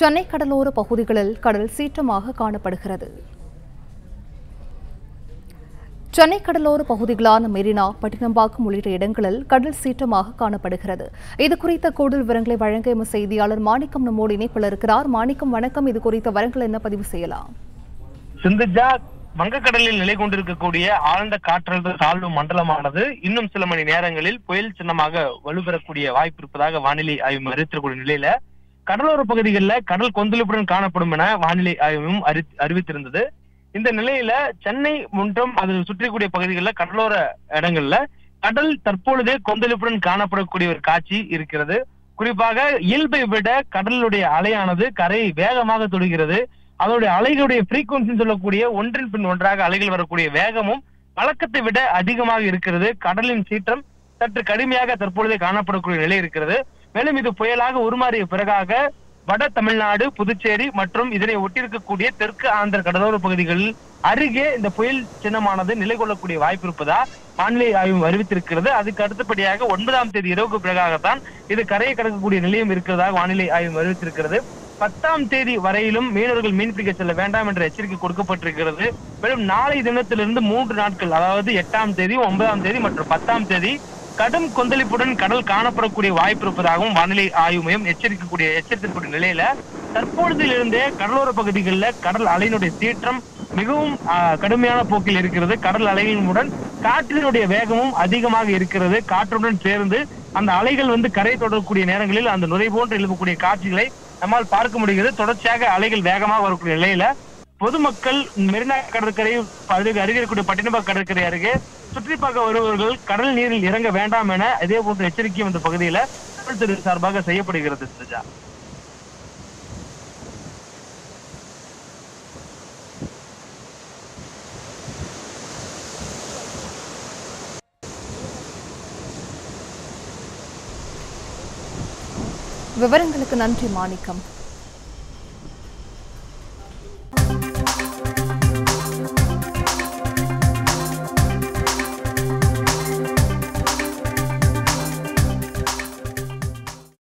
சென்னை கடலோர பகுதிகளில் கடல் சீற்றமாக காணப்படுகிறது சென்னை கடலோர பகுதிகளான மெரினா பட்டினம்பாக்கம் உள்ளிட்ட இடங்களில் கடல் சீற்றமாக காணப்படுகிறது இது குறித்த கூடுதல் விவரங்களை வழங்க எமது செய்தியாளர் மாணிக்கம் நம்மோடு இணைப்பில் இருக்கிறார் மாணிக்கம் வணக்கம் இது குறித்த விவரங்கள் என்ன பதிவு செய்யலாம் சிந்துஜா வங்கக்கடலில் நிலை கொண்டிருக்கக்கூடிய ஆழ்ந்த காற்றழுத்த தாழ்வு மண்டலமானது இன்னும் சில மணி நேரங்களில் புயல் சின்னமாக வலுப்பெறக்கூடிய வாய்ப்பு இருப்பதாக வானிலை ஆய்வு அறிவித்திருக்கூடிய நிலையில கடலோர பகுதிகளில் கடல் கொந்தளிப்புடன் காணப்படும் என வானிலை ஆய்வும் அறி- அறிவித்திருந்தது இந்த நிலையில சென்னை மற்றும் அது சுற்றிக்கூடிய பகுதிகளில் கடலோர இடங்கள்ல கடல் தற்பொழுதே கொந்தளிப்புடன் காணப்படக்கூடிய ஒரு காட்சி இருக்கிறது குறிப்பாக இயல்பை விட கடலுடைய அலையானது கரையை வேகமாக தொடுகிறது அதனுடைய அலைகளுடைய frequency சொல்லக்கூடிய ஒன்றின் பின் ஒன்றாக அலைகள் வரக்கூடிய வேகமும் வழக்கத்தை விட அதிகமாக இருக்கிறது கடலின் சீற்றம் சற்று கடுமையாக தற்பொழுதே காணப்படக்கூடிய நிலை இருக்கிறது மேலும் இது புயலாக உருமாறிய பிறகாக வட தமிழ்நாடு புதுச்சேரி மற்றும் இதனை ஒட்டியிருக்கக்கூடிய தெற்கு ஆந்திர கடலோர பகுதிகளில் அருகே இந்த புயல் சின்னமானது நிலை கொள்ளக்கூடிய வாய்ப்பு இருப்பதா வானிலை ஆய்வு அறிவித்திருக்கிறது அதுக்கு அடுத்தபடியாக ஒன்பதாம் தேதி இரவுக்கு பிறகாகத்தான் இது கரையை கடக்கக்கூடிய நிலையம் இருக்கிறதாக வானிலை ஆய்வு அறிவித்திருக்கிறது பத்தாம் தேதி வரையிலும் மீனவர்கள் மீன்பிடிக்க செல்ல வேண்டாம் என்ற எச்சரிக்கை கொடுக்கப்பட்டிருக்கிறது மேலும் நாளை தினத்திலிருந்து மூன்று நாட்கள் அதாவது எட்டாம் தேதி ஒன்பதாம் தேதி மற்றும் பத்தாம் தேதி கடும் கொந்தளிப்புடன் கடல் காணப்படக்கூடிய வாய்ப்பு இருப்பதாகவும் வானிலை ஆய்வு மையம் எச்சரிக்கக்கூடிய எச்சரிக்கக்கூடிய நிலையில தற்பொழுதிலிருந்தே கடலோர பகுதிகளில் கடல் அலையினுடைய சீற்றம் மிகவும் ஆ, கடுமையான போக்கில் இருக்கிறது கடல் அலைகளுடன் காற்றினுடைய வேகமும் அதிகமாக இருக்கிறது காற்றுடன் சேர்ந்து அந்த அலைகள் வந்து கரை தொடரக்கூடிய நேரங்களில் அந்த நுரை போன்று எழுப்பக்கூடிய காட்சிகளை நம்மால் பார்க்க முடிகிறது தொடர்ச்சியாக அலைகள் வேகமாக வரக்கூடிய நிலையில பொதுமக்கள் மெரினா கடற்கரை அருகே அருகே இருக்கக்கூடிய பட்டினப்பாக்கம் கடற்கரை அருகே சுற்றி பார்க்க வருபவர்கள் கடல் நீரில் இறங்க வேண்டாம் என இதே போன்ற எச்சரிக்கையும் இந்த பகுதியில காவல்துறை சார்பாக செய்யப்படுகிறது சுஜா விவரங்களுக்கு நன்றி மாணிக்கம்